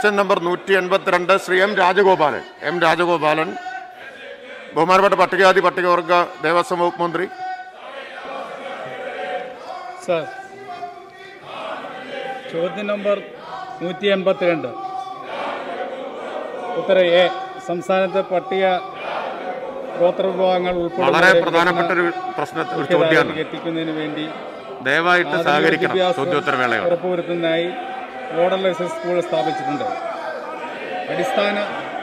Question number നൂറ്റി എൺപത്തിരണ്ട് Shri M Rajagopalan M Rajagopalan ബഹുമാനപ്പെട്ട പട്ടികജാതി പട്ടികവർഗ ദേവസ്വം വകുപ്പ് മന്ത്രി സർ ചോദ്യം നമ്പർ നൂറ്റി എൺപത്തിരണ്ട് ഉത്തരം എ സംസ്ഥാനത്തെ പട്ടിക ഗോത്രവിഭാഗങ്ങൾ വളരെ പ്രധാനപ്പെട്ട ഒരു പ്രശ്ന ഒരു ചോദ്യമാണ് എത്തിക്കുന്നതിന് വേണ്ടി ദയവായിട്ട് ആധുനിക സഹകരിക്കണം വിദ്യാഭ്യാസം ചോദ്യോത്തരവേളയോട് ഉറപ്പുവരുത്തുന്നതിനായി മോഡൽ എസ് എസ് സ്കൂൾ സ്ഥാപിച്ചിട്ടുണ്ട് അടിസ്ഥാന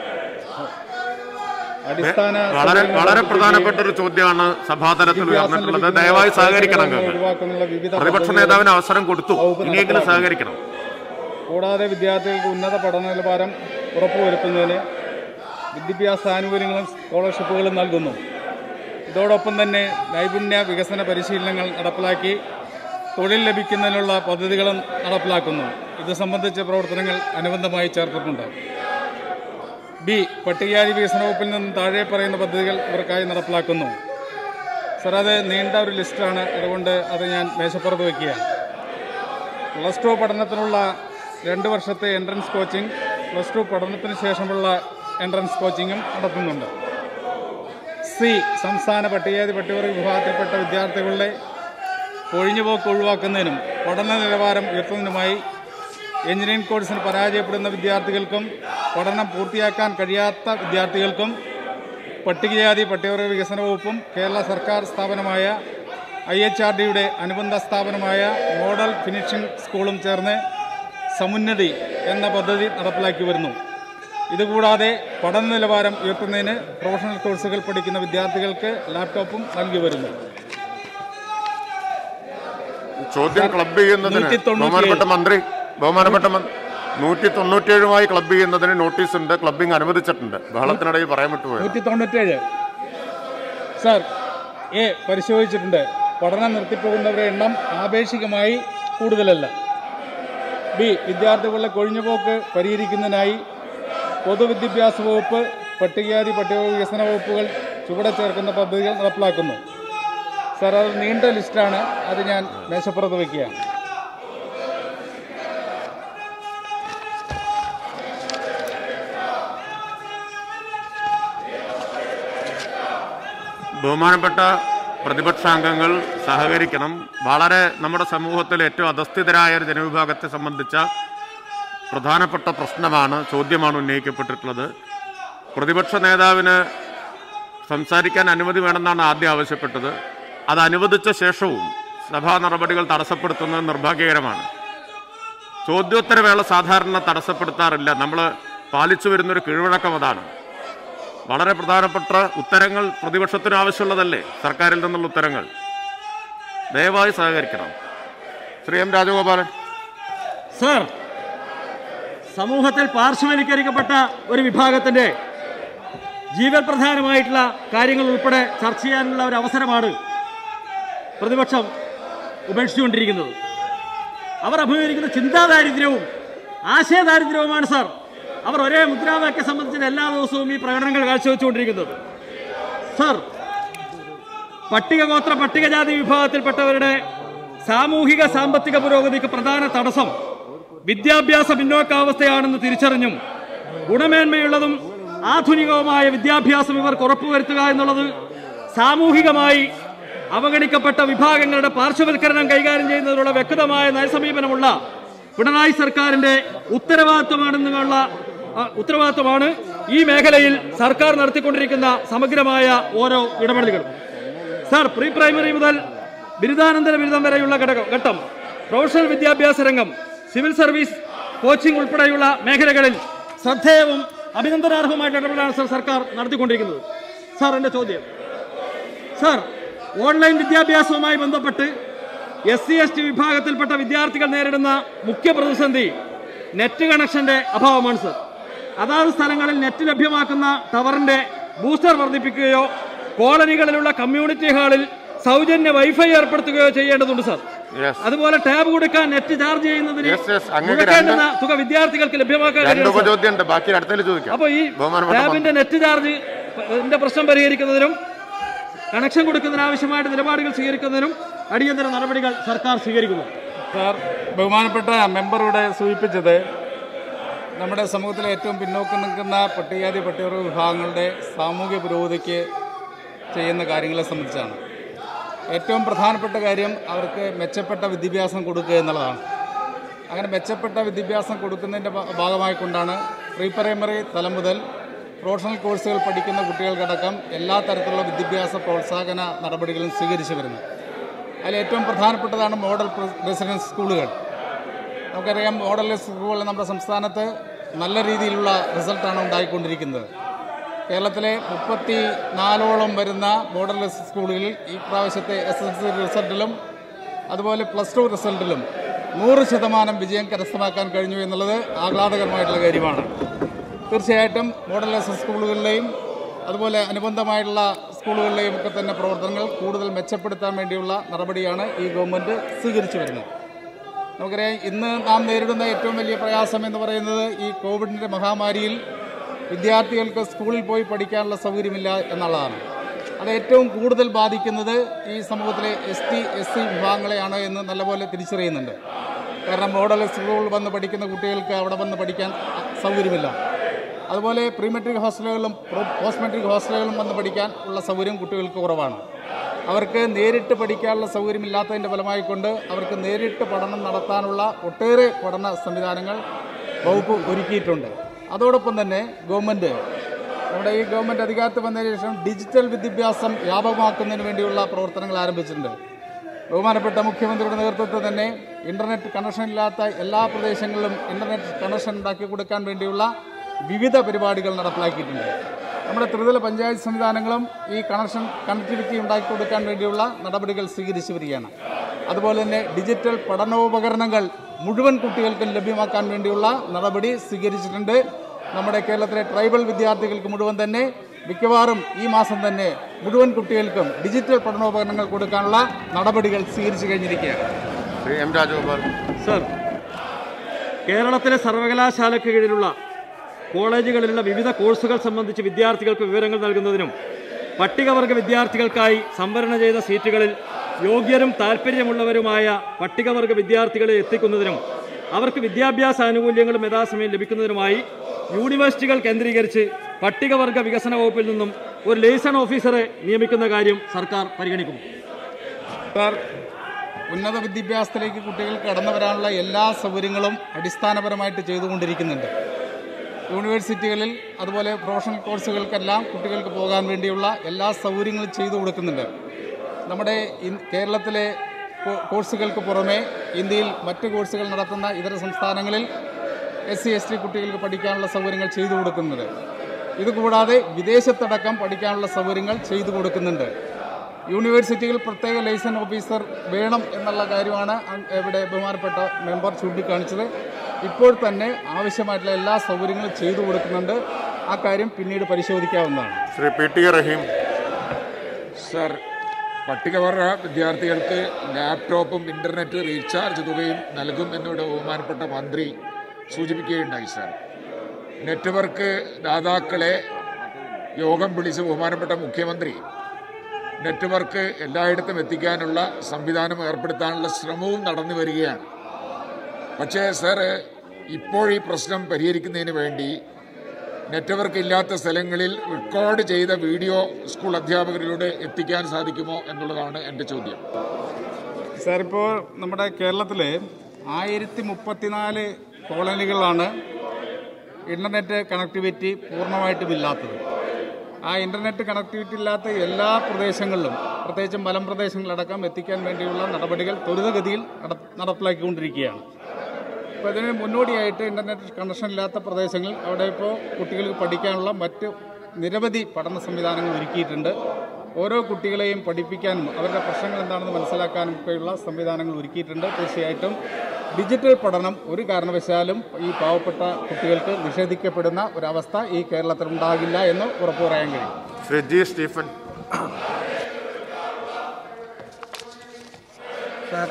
അടിസ്ഥാന വളരെ സൗകര്യങ്ങൾ വളരെ വർദ്ധിപ്പിക്കുകയും പ്രധാനപ്പെട്ട ഒരു ചോദ്യമാണ് സഭാതലത്തിൽ വിദ്യാഭ്യാസം ഉയർന്നിട്ടുള്ളത് ലഭിക്കുന്ന ദയവായി സഹകരിക്കണം അവസരങ്ങൾ അങ്ങ്. ഒഴിവാക്കാനുള്ള വിവിധ പ്രതിപക്ഷ പദ്ധതികൾ നേതാവിന് അവസരം കൊടുത്തു വകുപ്പ് ഇനിയെങ്കിലും നടപ്പാക്കുന്നു. സഹകരിക്കണം കൂടാതെ വിദ്യാർത്ഥികൾക്ക് ഉന്നത പഠന നിലവാരം ഉറപ്പുവരുത്തുന്നതിന് വിദ്യാഭ്യാസ ആനുകൂല്യങ്ങളും സ്കോളർഷിപ്പുകളും നൽകുന്നു ഇതോടൊപ്പം തന്നെ നൈപുണ്യ വികസന പരിശീലനങ്ങൾ നടപ്പിലാക്കി തൊഴിൽ ലഭിക്കുന്നതിനുള്ള പദ്ധതികളും നടപ്പിലാക്കുന്നു ഇത് സംബന്ധിച്ച പ്രവർത്തനങ്ങൾ അനുബന്ധമായി ചേർത്തിട്ടുണ്ട് ബി പട്ടികജാതി വികസന വകുപ്പിൽ നിന്ന് താഴെ പറയുന്ന പദ്ധതികൾ ഇവർക്കായി നടപ്പിലാക്കുന്നു സർ അത് നീണ്ട ഒരു ലിസ്റ്റാണ് അതുകൊണ്ട് അത് ഞാൻ മേശപ്പുറത്ത് വയ്ക്കുകയാണ് പ്ലസ് ടു പഠനത്തിനുള്ള രണ്ട് വർഷത്തെ എൻട്രൻസ് കോച്ചിങ് പ്ലസ് ടു പഠനത്തിന് ശേഷമുള്ള എൻട്രൻസ് കോച്ചിങ്ങും നടത്തുന്നുണ്ട് സി സംസ്ഥാന പട്ടികജാതി പട്ടികവർഗ വിഭാഗത്തിൽപ്പെട്ട വിദ്യാർത്ഥികളുടെ ഒഴിഞ്ഞുപോക്ക് ഒഴിവാക്കുന്നതിനും പഠന നിലവാരം ഉയർത്തുന്നതിനുമായി എഞ്ചിനീയറിംഗ് കോഴ്സിന് പരാജയപ്പെടുന്ന വിദ്യാർത്ഥികൾക്കും പഠനം പൂർത്തിയാക്കാൻ കഴിയാത്ത വിദ്യാർത്ഥികൾക്കും പട്ടികജാതി പട്ടികവർഗ വികസന വകുപ്പും കേരള സർക്കാർ സ്ഥാപനമായ ഐ എച്ച് ആർ ഡിയുടെ അനുബന്ധ സ്ഥാപനമായ മോഡൽ ഫിനിഷിംഗ് സ്കൂളും ചേർന്ന് സമുന്നതി എന്ന പദ്ധതി നടപ്പിലാക്കി വരുന്നു ഇതുകൂടാതെ പഠന നിലവാരം ഉയർത്തുന്നതിന് പ്രൊഫഷണൽ കോഴ്സുകൾ പഠിക്കുന്ന വിദ്യാർത്ഥികൾക്ക് ലാപ്ടോപ്പും നൽകി വരുന്നു ചോദ്യം ക്ലബ് ചെയ്യുന്നതിന് നൂറ്റി തൊണ്ണൂറ്റിയേഴ്. ബഹുമാനപ്പെട്ട മന്ത്രി ബഹുമാനപ്പെട്ട മന്ത്രി നൂറ്റി തൊണ്ണൂറ്റിയേഴുമായി ക്ലബ് ചെയ്യുന്നതിന് നോട്ടീസ് ഉണ്ട് ക്ലബിംഗ് അനുവദിച്ചിട്ടുണ്ട് ബഹളത്തിനിടയിൽ പറയാൻ വിട്ടുപോയത് നൂറ്റി തൊണ്ണൂറ്റേഴ് സാർ എ പരിശോധിച്ചിട്ടുണ്ട് പഠനം നിർത്തിപ്പോകുന്നവരുടെ എണ്ണം ആപേക്ഷികമായി കൂടുതലല്ല ബി വിദ്യാർത്ഥികളുടെ കൊഴിഞ്ഞുപോക്ക് പരിഹരിക്കുന്നതിനായി പൊതുവിദ്യാഭ്യാസ വകുപ്പ് പട്ടികജാതി പട്ടിക വികസന വകുപ്പുകൾ ചുവടെ ചേർക്കുന്ന പദ്ധതികൾ നടപ്പിലാക്കുന്നു സാർ അത് നീണ്ട ലിസ്റ്റാണ് അത് ഞാൻ മേശപ്പുറത്ത് വയ്ക്കുകയാണ് ബഹുമാനപ്പെട്ട പ്രതിപക്ഷാംഗങ്ങൾ സഹകരിക്കണം വളരെ നമ്മുടെ സമൂഹത്തിൽ ഏറ്റവും അധസ്ഥിതരായ ഒരു ജനവിഭാഗത്തെ സംബന്ധിച്ച പ്രധാനപ്പെട്ട പ്രശ്നമാണ് ചോദ്യമാണ് ഉന്നയിക്കപ്പെട്ടിട്ടുള്ളത് പ്രതിപക്ഷ നേതാവിന് സംസാരിക്കാൻ അനുമതി വേണമെന്നാണ് ആദ്യം ആവശ്യപ്പെട്ടത് അത് അനുവദിച്ച ശേഷവും സഭാ നടപടികൾ തടസ്സപ്പെടുത്തുന്നത് നിർഭാഗ്യകരമാണ് ചോദ്യോത്തരവേള സാധാരണ തടസ്സപ്പെടുത്താറില്ല നമ്മൾ പാലിച്ചു വരുന്നൊരു കീഴ്വഴക്കം അതാണ് വളരെ പ്രധാനപ്പെട്ട ഉത്തരങ്ങൾ പ്രതിപക്ഷത്തിന് ആവശ്യമുള്ളതല്ലേ സർക്കാരിൽ നിന്നുള്ള ഉത്തരങ്ങൾ ദയവായി സഹകരിക്കണം ശ്രീ എം രാജഗോപാലൻ സർ സമൂഹത്തിൽ പാർശ്വവൽക്കരിക്കപ്പെട്ട ഒരു വിഭാഗത്തിൻ്റെ ജീവൻ പ്രധാനമായിട്ടുള്ള കാര്യങ്ങൾ ഉൾപ്പെടെ ചർച്ച ചെയ്യാനുള്ള ഒരു അവസരമാണ് പ്രതിപക്ഷം ഉപേക്ഷിച്ചുകൊണ്ടിരിക്കുന്നത് അവർ അഭിമുഖീകരിക്കുന്ന ചിന്താദാരിദ്ര്യവും ആശയദാരിദ്ര്യവുമാണ് സാർ അവർ ഒരേ മുദ്രാവാക്യം സംബന്ധിച്ച് എല്ലാ ദിവസവും ഈ പ്രകടനങ്ങൾ കാഴ്ചവെച്ചുകൊണ്ടിരിക്കുന്നത് സർ പട്ടികഗോത്ര പട്ടികജാതി വിഭാഗത്തിൽപ്പെട്ടവരുടെ സാമൂഹിക സാമ്പത്തിക പുരോഗതിക്ക് പ്രധാന തടസ്സം വിദ്യാഭ്യാസ പിന്നോക്കാവസ്ഥയാണെന്ന് തിരിച്ചറിഞ്ഞും ഗുണമേന്മയുള്ളതും ആധുനികവുമായ വിദ്യാഭ്യാസം ഇവർക്ക് ഉറപ്പുവരുത്തുക എന്നുള്ളത് സാമൂഹികമായി അവഗണിക്കപ്പെട്ട വിഭാഗങ്ങളുടെ പാർശ്വവൽക്കരണം കൈകാര്യം ചെയ്യുന്നതിനുള്ള വ്യക്തമായ നയസമീപനമുള്ള പിണറായി സർക്കാരിന്റെ ഉത്തരവാദിത്വമാണെന്നുള്ള ആ, ഉത്തരവാദിത്വമാണ് ഈ മേഖലയിൽ സർക്കാർ നടത്തിക്കൊണ്ടിരിക്കുന്ന സമഗ്രമായ ഓരോ ഇടപെടലുകളും സാർ പ്രീ പ്രൈമറി മുതൽ ബിരുദാനന്തര ബിരുദം വരെയുള്ള ഘടകം ഘട്ടം പ്രൊഫഷണൽ വിദ്യാഭ്യാസ രംഗം സിവിൽ സർവീസ് കോച്ചിംഗ് ഉൾപ്പെടെയുള്ള മേഖലകളിൽ ശ്രദ്ധേയവും അഭിനന്ദനാർഹവുമായിട്ട് ഇടപെടലാണ് സർ സർക്കാർ നടത്തിക്കൊണ്ടിരിക്കുന്നത് സാർ എൻ്റെ ചോദ്യം സാർ ഓൺലൈൻ വിദ്യാഭ്യാസവുമായി ബന്ധപ്പെട്ട് എസ് സി എസ് ടി വിഭാഗത്തിൽപ്പെട്ട വിദ്യാർത്ഥികൾ നേരിടുന്ന മുഖ്യ പ്രതിസന്ധി നെറ്റ് കണക്ഷന്റെ അഭാവമാണ് സർ അതാത് സ്ഥലങ്ങളിൽ നെറ്റ് ലഭ്യമാക്കുന്ന ടവറിന്റെ ബൂസ്റ്റർ വർദ്ധിപ്പിക്കുകയോ കോളനികളിലുള്ള കമ്മ്യൂണിറ്റി ഹാളിൽ സൗജന്യ വൈഫൈ ഏർപ്പെടുത്തുകയോ ചെയ്യേണ്ടതുണ്ട് സർ യെസ് അതുപോലെ ടാബ് കൊടുക്കാൻ നെറ്റ് ചാർജ് ചെയ്യുന്നതിന് Yes, yes. അങ്ങേക്ക് മുടക്കേണ്ടുന്ന തുക വിദ്യാർത്ഥികൾക്ക് ലഭ്യമാക്കാൻ രണ്ട് കഴിയണം സർ. ഉപചോദ്യമുണ്ട് ബാക്കി അടുത്തതിൽ ചോദിക്കാം അപ്പോൾ ഈ ബഹുമാനപ്പെട്ട ടാബിന്റെ നെറ്റ് ചാർജ് ന്റെ പ്രശ്നം പരിഹരിക്കുന്നതിനും കണക്ഷൻ കൊടുക്കുന്നതിന് ആവശ്യമായിട്ട് നിലപാടുകൾ സ്വീകരിക്കുന്നതിനും അടിയന്തര നടപടികൾ സർക്കാർ സ്വീകരിക്കുന്നു സാർ ബഹുമാനപ്പെട്ട മെമ്പർ ഇവിടെ സൂചിപ്പിച്ചത് നമ്മുടെ സമൂഹത്തിലെ ഏറ്റവും പിന്നോക്കം നിൽക്കുന്ന പട്ടികജാതി പട്ടികവർഗ വിഭാഗങ്ങളുടെ സാമൂഹ്യ പുരോഗതിക്ക് ചെയ്യുന്ന കാര്യങ്ങളെ സംബന്ധിച്ചാണ് ഏറ്റവും പ്രധാനപ്പെട്ട കാര്യം അവർക്ക് മെച്ചപ്പെട്ട വിദ്യാഭ്യാസം കൊടുക്കുക എന്നുള്ളതാണ് അങ്ങനെ മെച്ചപ്പെട്ട വിദ്യാഭ്യാസം കൊടുക്കുന്നതിൻ്റെ ഭാ- ഭാഗമായിക്കൊണ്ടാണ് പ്രീ പ്രൈമറി തലം മുതൽ പ്രൊഫഷണൽ കോഴ്സുകൾ പഠിക്കുന്ന കുട്ടികൾക്കടക്കം എല്ലാ തരത്തിലുള്ള വിദ്യാഭ്യാസ പ്രോത്സാഹന നടപടികളും സ്വീകരിച്ചു വരുന്നത് അതിൽ ഏറ്റവും പ്രധാനപ്പെട്ടതാണ് മോഡൽ പ്ര- റെസിഡൻസ് സ്കൂളുകൾ നമുക്കറിയാം മോഡൽ സ്കൂളുകൾ നമ്മുടെ സംസ്ഥാനത്ത് നല്ല രീതിയിലുള്ള റിസൾട്ടാണ് ഉണ്ടായിക്കൊണ്ടിരിക്കുന്നത് കേരളത്തിലെ മുപ്പത്തി നാലോളം വരുന്ന മോഡൽ സ്കൂളുകളിൽ ഈ പ്രാവശ്യത്തെ എസ് എസ് എൽ സി റിസൾട്ടിലും അതുപോലെ പ്ലസ് ടു റിസൾട്ടിലും നൂറ് ശതമാനം വിജയം കരസ്ഥമാക്കാൻ കഴിഞ്ഞു എന്നുള്ളത് ആഹ്ലാദകരമായിട്ടുള്ള കാര്യമാണ് തീർച്ചയായിട്ടും മോഡൽ എസ് എസ് സ്കൂളുകളിലെയും അതുപോലെ അനുബന്ധമായിട്ടുള്ള സ്കൂളുകളിലെയും ഒക്കെ തന്നെ പ്രവർത്തനങ്ങൾ കൂടുതൽ മെച്ചപ്പെടുത്താൻ വേണ്ടിയുള്ള നടപടിയാണ് ഈ ഗവൺമെൻറ് സ്വീകരിച്ചു വരുന്നത് നമുക്കറിയാം ഇന്ന് നാം നേരിടുന്ന ഏറ്റവും വലിയ പ്രയാസം എന്ന് പറയുന്നത് ഈ കോവിഡിൻ്റെ മഹാമാരിയിൽ വിദ്യാർത്ഥികൾക്ക് സ്കൂളിൽ പോയി പഠിക്കാനുള്ള സൗകര്യമില്ല എന്നുള്ളതാണ് അത് ഏറ്റവും കൂടുതൽ ബാധിക്കുന്നത് ഈ സമൂഹത്തിലെ എസ് ടി എസ് സി വിഭാഗങ്ങളെയാണ് എന്ന് നല്ലപോലെ തിരിച്ചറിയുന്നുണ്ട് കാരണം മോഡൽ സ്കൂളിൽ വന്ന് പഠിക്കുന്ന കുട്ടികൾക്ക് അവിടെ വന്ന് പഠിക്കാൻ സൗകര്യമില്ല അതുപോലെ പ്രീ മെട്രിക് ഹോസ്റ്റലുകളിലും പോസ്റ്റ് മെട്രിക് ഹോസ്റ്റലുകളിലും വന്ന് പഠിക്കാൻ ഉള്ള സൗകര്യം കുട്ടികൾക്ക് കുറവാണ് അവർക്ക് നേരിട്ട് പഠിക്കാനുള്ള സൗകര്യമില്ലാത്തതിൻ്റെ ഫലമായിക്കൊണ്ട് അവർക്ക് നേരിട്ട് പഠനം നടത്താനുള്ള ഒട്ടേറെ പഠന സംവിധാനങ്ങൾ വകുപ്പ് ഒരുക്കിയിട്ടുണ്ട് അതോടൊപ്പം തന്നെ ഗവൺമെൻറ് നമ്മുടെ ഈ ഗവൺമെൻറ് അധികാരത്തിൽ വന്നതിന് ശേഷം ഡിജിറ്റൽ വിദ്യാഭ്യാസം വ്യാപകമാക്കുന്നതിന് വേണ്ടിയുള്ള പ്രവർത്തനങ്ങൾ ആരംഭിച്ചിട്ടുണ്ട് ബഹുമാനപ്പെട്ട മുഖ്യമന്ത്രിയുടെ നേതൃത്വത്തിൽ തന്നെ ഇൻ്റർനെറ്റ് കണക്ഷൻ ഇല്ലാത്ത എല്ലാ പ്രദേശങ്ങളിലും ഇൻ്റർനെറ്റ് കണക്ഷൻ ഉണ്ടാക്കി കൊടുക്കാൻ വേണ്ടിയുള്ള വിവിധ പരിപാടികൾ നടപ്പിലാക്കിയിട്ടുണ്ട് നമ്മുടെ ത്രിതല പഞ്ചായത്ത് സംവിധാനങ്ങളും ഈ കണക്ഷൻ കണക്ടിവിറ്റി ഉണ്ടാക്കി കൊടുക്കാൻ വേണ്ടിയുള്ള നടപടികൾ സ്വീകരിച്ചു വരികയാണ് അതുപോലെ തന്നെ ഡിജിറ്റൽ പഠനോപകരണങ്ങൾ മുഴുവൻ കുട്ടികൾക്കും ലഭ്യമാക്കാൻ വേണ്ടിയുള്ള നടപടി സ്വീകരിച്ചിട്ടുണ്ട് നമ്മുടെ കേരളത്തിലെ ട്രൈബൽ വിദ്യാർത്ഥികൾക്ക് മുഴുവൻ തന്നെ മിക്കവാറും ഈ മാസം തന്നെ മുഴുവൻ കുട്ടികൾക്കും ഡിജിറ്റൽ പഠനോപകരണങ്ങൾ കൊടുക്കാനുള്ള നടപടികൾ സ്വീകരിച്ചു കഴിഞ്ഞിരിക്കുകയാണ് ശ്രീ എം രാജഗോപാലൻ സർ കേരളത്തിലെ സർവകലാശാലയ്ക്ക് കീഴിലുള്ള കോളേജുകളിലുള്ള വിവിധ കോഴ്സുകൾ സംബന്ധിച്ച് വിദ്യാർത്ഥികൾക്ക് വിവരങ്ങൾ നൽകുന്നതിനും പട്ടികവർഗ വിദ്യാർത്ഥികൾക്കായി സംവരണം ചെയ്ത സീറ്റുകളിൽ യോഗ്യരും താൽപ്പര്യമുള്ളവരുമായ പട്ടികവർഗ വിദ്യാർത്ഥികളെ എത്തിക്കുന്നതിനും അവർക്ക് വിദ്യാഭ്യാസ ആനുകൂല്യങ്ങളും യഥാസമയം ലഭിക്കുന്നതിനുമായി യൂണിവേഴ്സിറ്റികൾ കേന്ദ്രീകരിച്ച് പട്ടികവർഗ വികസന വകുപ്പിൽ നിന്നും ഒരു ലേസൺ ഓഫീസറെ നിയമിക്കുന്ന കാര്യം സർക്കാർ പരിഗണിക്കും സാർ ഉന്നത വിദ്യാഭ്യാസത്തിലേക്ക് കുട്ടികൾ കടന്നു വരാനുള്ള എല്ലാ സൗകര്യങ്ങളും അടിസ്ഥാനപരമായിട്ട് ചെയ്തുകൊണ്ടിരിക്കുന്നുണ്ട് യൂണിവേഴ്സിറ്റികളിൽ അതുപോലെ പ്രൊഫഷണൽ കോഴ്സുകൾക്കെല്ലാം കുട്ടികൾക്ക് പോകാൻ വേണ്ടിയുള്ള എല്ലാ സൗകര്യങ്ങളും ചെയ്തു കൊടുക്കുന്നുണ്ട് നമ്മുടെ ഇൻ- കേരളത്തിലെ കോ- കോഴ്സുകൾക്ക് പുറമെ ഇന്ത്യയിൽ മറ്റ് കോഴ്സുകൾ നടത്തുന്ന ഇതര സംസ്ഥാനങ്ങളിൽ എസ് സി എസ് ടി കുട്ടികൾക്ക് പഠിക്കാനുള്ള സൗകര്യങ്ങൾ ചെയ്തു കൊടുക്കുന്നുണ്ട് ഇതുകൂടാതെ വിദേശത്തടക്കം പഠിക്കാനുള്ള സൗകര്യങ്ങൾ ചെയ്തു കൊടുക്കുന്നുണ്ട് യൂണിവേഴ്സിറ്റികൾ പ്രത്യേക ലൈസൺ ഓഫീസർ വേണം എന്നുള്ള കാര്യമാണ് അങ് ഇവിടെ ബഹുമാനപ്പെട്ട മെമ്പർ ചൂണ്ടിക്കാണിച്ചത് ഇപ്പോൾ തന്നെ ആവശ്യമായിട്ടുള്ള എല്ലാ സൗകര്യങ്ങളും ചെയ്തു കൊടുക്കുന്നുണ്ട് ആ കാര്യം പിന്നീട് പരിശോധിക്കാവുന്നതാണ് Shri P T Rahim sir പട്ടികവർഗ വിദ്യാർത്ഥികൾക്ക് ലാപ്ടോപ്പും ഇൻ്റർനെറ്റ് റീചാർജ് തുകയും നൽകും എന്നിവിടെ ബഹുമാനപ്പെട്ട മന്ത്രി സൂചിപ്പിക്കുകയുണ്ടായി സർ നെറ്റ്വർക്ക് ദാതാക്കളെ യോഗം വിളിച്ച് ബഹുമാനപ്പെട്ട മുഖ്യമന്ത്രി നെറ്റ്വർക്ക് എല്ലായിടത്തും എത്തിക്കാനുള്ള സംവിധാനം ഏർപ്പെടുത്താനുള്ള ശ്രമവും നടന്നു വരികയാണ് പക്ഷേ സർ ഇപ്പോൾ ഈ പ്രശ്നം പരിഹരിക്കുന്നതിന് വേണ്ടി നെറ്റ്വർക്ക് ഇല്ലാത്ത സ്ഥലങ്ങളിൽ റെക്കോർഡ് ചെയ്ത വീഡിയോ സ്കൂൾ അധ്യാപകരിലൂടെ എത്തിക്കാൻ സാധിക്കുമോ എന്നുള്ളതാണ് എൻ്റെ ചോദ്യം സാർ ഇപ്പോൾ നമ്മുടെ കേരളത്തിൽ ആയിരത്തി മുപ്പത്തിനാല് കോളനികളാണ് ഇൻ്റർനെറ്റ് കണക്ടിവിറ്റി പൂർണ്ണമായിട്ടും ഇല്ലാത്തത് ആ ഇൻ്റർനെറ്റ് കണക്ടിവിറ്റി ഇല്ലാത്ത എല്ലാ പ്രദേശങ്ങളിലും പ്രത്യേകിച്ചും മലം പ്രദേശങ്ങളിലടക്കം എത്തിക്കാൻ വേണ്ടിയുള്ള നടപടികൾ ത്വരിതഗതിയിൽ നട നടപ്പിലാക്കിക്കൊണ്ടിരിക്കുകയാണ് അപ്പോൾ ഇതിന് മുന്നോടിയായിട്ട് ഇൻ്റർനെറ്റ് കണക്ഷൻ ഇല്ലാത്ത പ്രദേശങ്ങളിൽ അവിടെ ഇപ്പോൾ കുട്ടികൾക്ക് പഠിക്കാനുള്ള മറ്റ് നിരവധി പഠന സംവിധാനങ്ങൾ ഒരുക്കിയിട്ടുണ്ട് ഓരോ കുട്ടികളെയും പഠിപ്പിക്കാനും അവരുടെ പ്രശ്നങ്ങൾ എന്താണെന്ന് മനസ്സിലാക്കാനും ഒക്കെയുള്ള സംവിധാനങ്ങൾ ഒരുക്കിയിട്ടുണ്ട് തീർച്ചയായിട്ടും ഡിജിറ്റൽ പഠനം ഒരു കാരണവശാലും ഈ പാവപ്പെട്ട കുട്ടികൾക്ക് നിഷേധിക്കപ്പെടുന്ന ഒരവസ്ഥ ഈ കേരളത്തിൽ ഉണ്ടാകില്ല എന്ന് ഉറപ്പു പറയാൻ കഴിയും ശ്രീ ജി സ്റ്റീഫൻ സാർ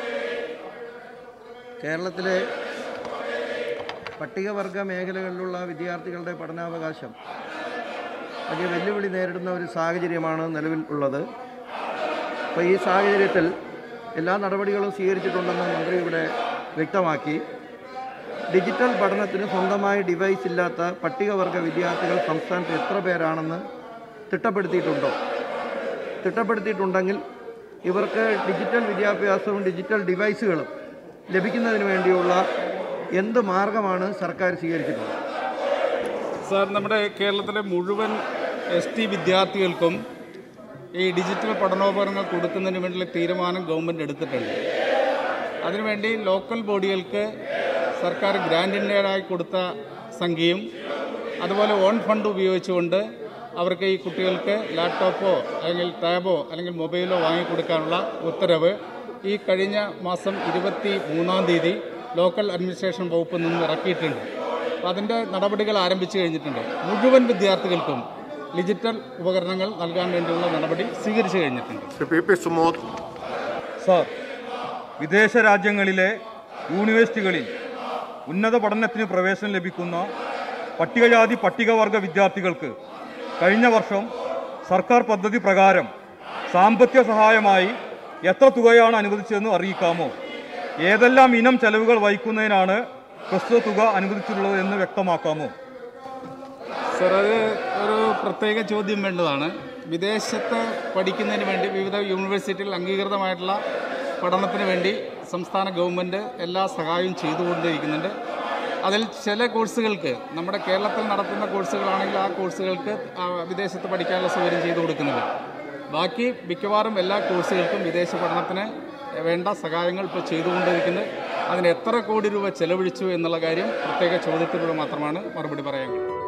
കേരളത്തിലെ പട്ടികവർഗ മേഖലകളിലുള്ള വിദ്യാർത്ഥികളുടെ പഠനാവകാശം വലിയ വെല്ലുവിളി നേരിടുന്ന ഒരു സാഹചര്യമാണ് നിലവിൽ ഉള്ളത് അപ്പോൾ ഈ സാഹചര്യത്തിൽ എല്ലാ നടപടികളും സ്വീകരിച്ചിട്ടുണ്ടെന്ന് മന്ത്രി ഇവിടെ വ്യക്തമാക്കി ഡിജിറ്റൽ പഠനത്തിന് സ്വന്തമായി ഡിവൈസ് ഇല്ലാത്ത പട്ടികവർഗ വിദ്യാർത്ഥികൾ സംസ്ഥാനത്ത് എത്ര പേരാണെന്ന് തിട്ടപ്പെടുത്തിയിട്ടുണ്ടോ തിട്ടപ്പെടുത്തിയിട്ടുണ്ടെങ്കിൽ ഇവർക്ക് ഡിജിറ്റൽ വിദ്യാഭ്യാസവും ഡിജിറ്റൽ ഡിവൈസുകളും ലഭിക്കുന്നതിന് വേണ്ടിയുള്ള എന്ത് മാർഗമാണ് സർക്കാർ സ്വീകരിച്ചിട്ടുള്ളത് സാർ നമ്മുടെ കേരളത്തിലെ മുഴുവൻ എസ് ടി വിദ്യാർത്ഥികൾക്കും ഈ ഡിജിറ്റൽ പഠനോപകരണങ്ങൾ കൊടുക്കുന്നതിന് വേണ്ടിയുള്ള തീരുമാനം ഗവൺമെൻറ് എടുത്തിട്ടുണ്ട് അതിനുവേണ്ടി ലോക്കൽ ബോഡികൾക്ക് സർക്കാർ ഗ്രാൻറ്റിൻ്റെതായി കൊടുത്ത സംഖ്യയും അതുപോലെ ഓൺ ഫണ്ട് ഉപയോഗിച്ചുകൊണ്ട് അവർക്ക് ഈ കുട്ടികൾക്ക് ലാപ്ടോപ്പോ അല്ലെങ്കിൽ ടാബോ അല്ലെങ്കിൽ മൊബൈലോ വാങ്ങിക്കൊടുക്കാനുള്ള ഉത്തരവ് ഈ കഴിഞ്ഞ മാസം ഇരുപത്തി മൂന്നാം തീയതി ലോക്കൽ അഡ്മിനിസ്ട്രേഷൻ വകുപ്പിൽ നിന്ന് ഇറക്കിയിട്ടുണ്ട് അപ്പോൾ അതിൻ്റെ നടപടികൾ ആരംഭിച്ചു കഴിഞ്ഞിട്ടുണ്ട് മുഴുവൻ വിദ്യാർത്ഥികൾക്കും ഡിജിറ്റൽ ഉപകരണങ്ങൾ നൽകാൻ വേണ്ടിയുള്ള നടപടി സ്വീകരിച്ചു കഴിഞ്ഞിട്ടുണ്ട് Shri P P Sumod sir വിദേശ രാജ്യങ്ങളിലെ യൂണിവേഴ്സിറ്റികളിൽ ഉന്നത പഠനത്തിന് പ്രവേശനം ലഭിക്കുന്ന പട്ടികജാതി പട്ടികവർഗ വിദ്യാർത്ഥികൾക്ക് കഴിഞ്ഞ വർഷം സർക്കാർ പദ്ധതി പ്രകാരം സാമ്പത്തിക സഹായമായി എത്ര തുകയാണ് അനുവദിച്ചതെന്ന് അറിയിക്കാമോ ഏതെല്ലാം ഇനം ചെലവുകൾ വഹിക്കുന്നതിനാണ് പ്രസ്തുത തുക അനുവദിച്ചിട്ടുള്ളത് എന്ന് വ്യക്തമാക്കാമോ സർ അത് ഒരു പ്രത്യേക ചോദ്യം വേണ്ടതാണ് വിദേശത്ത് പഠിക്കുന്നതിന് വേണ്ടി വിവിധ യൂണിവേഴ്സിറ്റിയിൽ അംഗീകൃതമായിട്ടുള്ള പഠനത്തിന് വേണ്ടി സംസ്ഥാന ഗവൺമെൻറ് എല്ലാ സഹായവും ചെയ്തുകൊണ്ടിരിക്കുന്നുണ്ട് അതിൽ ചില കോഴ്സുകൾക്ക് നമ്മുടെ കേരളത്തിൽ നടത്തുന്ന കോഴ്സുകളാണെങ്കിൽ ആ കോഴ്സുകൾക്ക് ആ, വിദേശത്ത് പഠിക്കാനുള്ള സൗകര്യം ചെയ്തു കൊടുക്കുന്നുണ്ട് ബാക്കി മിക്കവാറും എല്ലാ കോഴ്സുകൾക്കും വിദേശ പഠനത്തിന് വേണ്ട സഹായങ്ങൾ ഇപ്പോൾ ചെയ്തുകൊണ്ടിരിക്കുന്നത് അതിന് എത്ര കോടി രൂപ ചെലവഴിച്ചു എന്നുള്ള കാര്യം പ്രത്യേക ചോദ്യത്തിലൂടെ മാത്രമാണ് മറുപടി പറയാൻ കഴിയുന്നത്